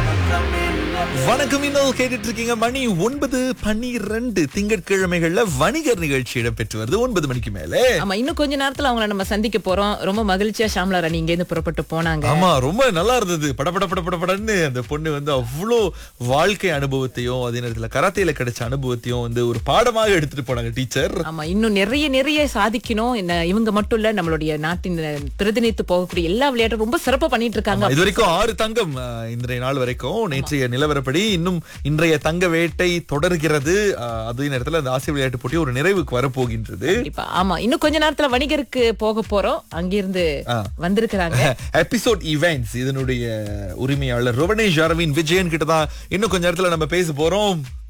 வணக்கம் இன்னும் கேட்டுட்டு இருக்கீங்க மணி ஒன்பது பன்னிரண்டு திங்கட்கிழமைகள்ல வணிகர் நிகழ்ச்சி இடம்பெற்று வருது ஒன்பது மணிக்கு மேல ஆமா இன்னும் கொஞ்ச நேரத்துல அவங்கள நம்ம சந்திக்க போறோம் ரொம்ப மகிழ்ச்சியா ஷாம்லா ராணி இங்க இருந்து புறப்பட்டு போனாங்க ஆமா ரொம்ப நல்லா இருந்தது படபட படபட படன்னு அந்த பொண்ணு வந்து அவ்வளோ வாழ்க்கை அனுபவத்தையும் அதே நேரத்துல கராத்தேல கிடைச்ச அனுபவத்தையும் வந்து ஒரு பாடமாக எடுத்துட்டு போனாங்க டீச்சர் ஆமா இன்னும் நிறைய நிறைய சாதிக்கணும் என்ன இவங்க மட்டும் இல்ல நம்மளுடைய நாட்டின் பிரதிநிதித்து போகக்கூடிய எல்லா விளையாட்டும் ரொம்ப சிறப்பா பண்ணிட்டு இருக்காங்க இது வரைக்கும் ஆறு தங்கம் அஹ், இன்றைய நாள் வரைக்கும் நேற்றைய நிலவரப்படி இன்னும் இன்றைய தங்க வேட்டை தொடர்கிறது அஹ், அதே நேரத்துல அந்த ஆசிய விளையாட்டு போட்டி ஒரு நிறைவுக்கு வரப்போகின்றது கண்டிப்பா ஆமா இன்னும் கொஞ்ச நேரத்துல வணிகருக்கு போக போறோம் அங்கிருந்து ஆ. வந்திருக்கிறாங்க எபிசோட் ஈவெண்ட்ஸ் இதனுடைய உரிமையாளர் ருவனேஷ் அரவிந்த் விஜயன் கிட்ட தான் இன்னும் கொஞ்ச நேரத்துல நம்ம பேச போறோம்